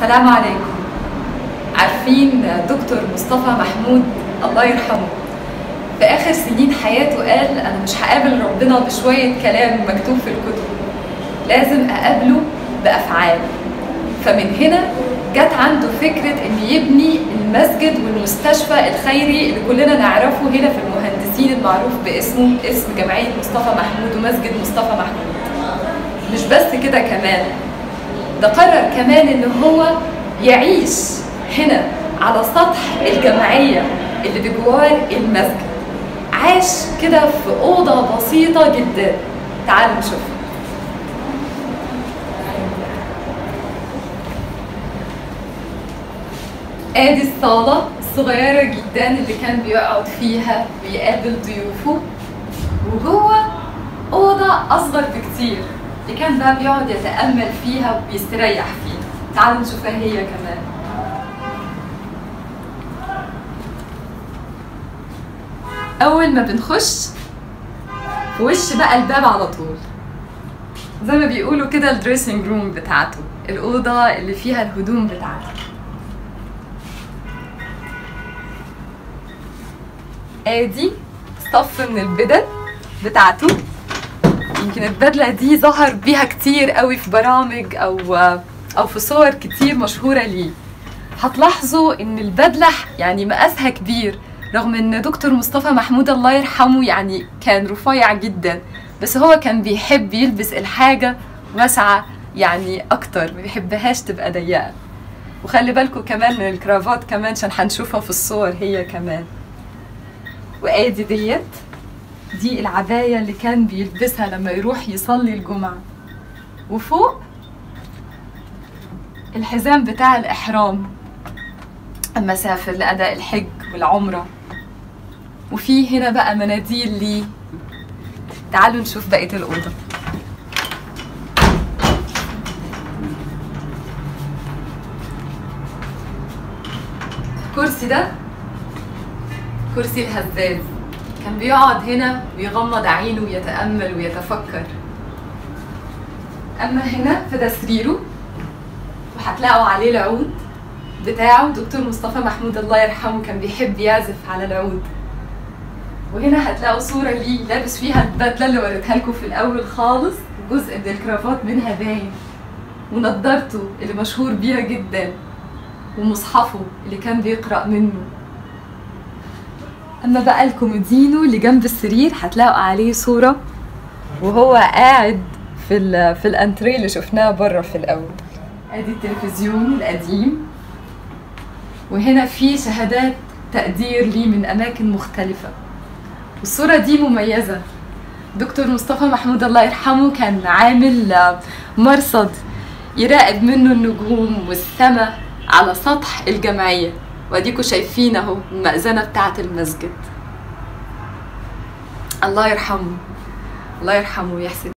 السلام عليكم عارفين دكتور مصطفى محمود الله يرحمه في آخر سنين حياته قال أنا مش هقابل ربنا بشوية كلام مكتوب في الكتب لازم أقابله بأفعال فمن هنا جت عنده فكرة إن يبني المسجد والمستشفى الخيري اللي كلنا نعرفه هنا في المهندسين المعروف باسمه اسم جمعية مصطفى محمود ومسجد مصطفى محمود مش بس كده كمان ده قرر كمان ان هو يعيش هنا على سطح الجمعية اللي بجوار المسجد عاش كده في أوضة بسيطة جدا تعالوا نشوف ادي الصالة الصغيرة جدا اللي كان بيقعد فيها ويقابل ضيوفه وجوه أوضة أصغر بكتير اللي كان بقى بيقعد يتأمل فيها وبيستريح فيها تعالوا نشوفها هي كمان أول ما بنخش في وش بقى الباب على طول زي ما بيقولوا كده الدريسنج روم بتاعته الأوضة اللي فيها الهدوم بتاعته ادي صف من البدل بتاعته يمكن البدلة دي ظهر بيها كتير قوي في برامج أو أو في صور كتير مشهورة ليه هتلاحظوا إن البدلة يعني مقاسها كبير رغم إن دكتور مصطفى محمود الله يرحمه يعني كان رفيع جدا بس هو كان بيحب يلبس الحاجة واسعة يعني أكتر ما بيحبهاش تبقى ضيقة وخلي بالكم كمان من الكرافات كمان عشان هنشوفها في الصور هي كمان وادي ديت دي العباية اللي كان بيلبسها لما يروح يصلي الجمعة وفوق الحزام بتاع الإحرام أما سافر لأداء الحج والعمرة وفي هنا بقى مناديل ليه تعالوا نشوف بقية الأوضة الكرسي ده كرسي الهزاز كان بيقعد هنا ويغمض عينه ويتأمل ويتفكر أما هنا فده سريره وهتلاقوا عليه العود بتاعه دكتور مصطفى محمود الله يرحمه كان بيحب يعزف على العود وهنا هتلاقوا صورة ليه لابس فيها البدلة اللي وريتها لكم في الأول خالص جزء من الكرافات منها باين ونضارته اللي مشهور بيها جدا ومصحفه اللي كان بيقرأ منه اما بقى الكومودينو اللي جنب السرير هتلاقوا عليه صوره وهو قاعد في ال في الانتريه اللي شفناه بره في الاول ادي التلفزيون القديم وهنا في شهادات تقدير ليه من اماكن مختلفه والصوره دي مميزه دكتور مصطفى محمود الله يرحمه كان عامل مرصد يراقب منه النجوم والسماء على سطح الجمعيه واديكوا شايفين اهو المأذنة بتاعة المسجد الله يرحمه الله يرحمه ويحسن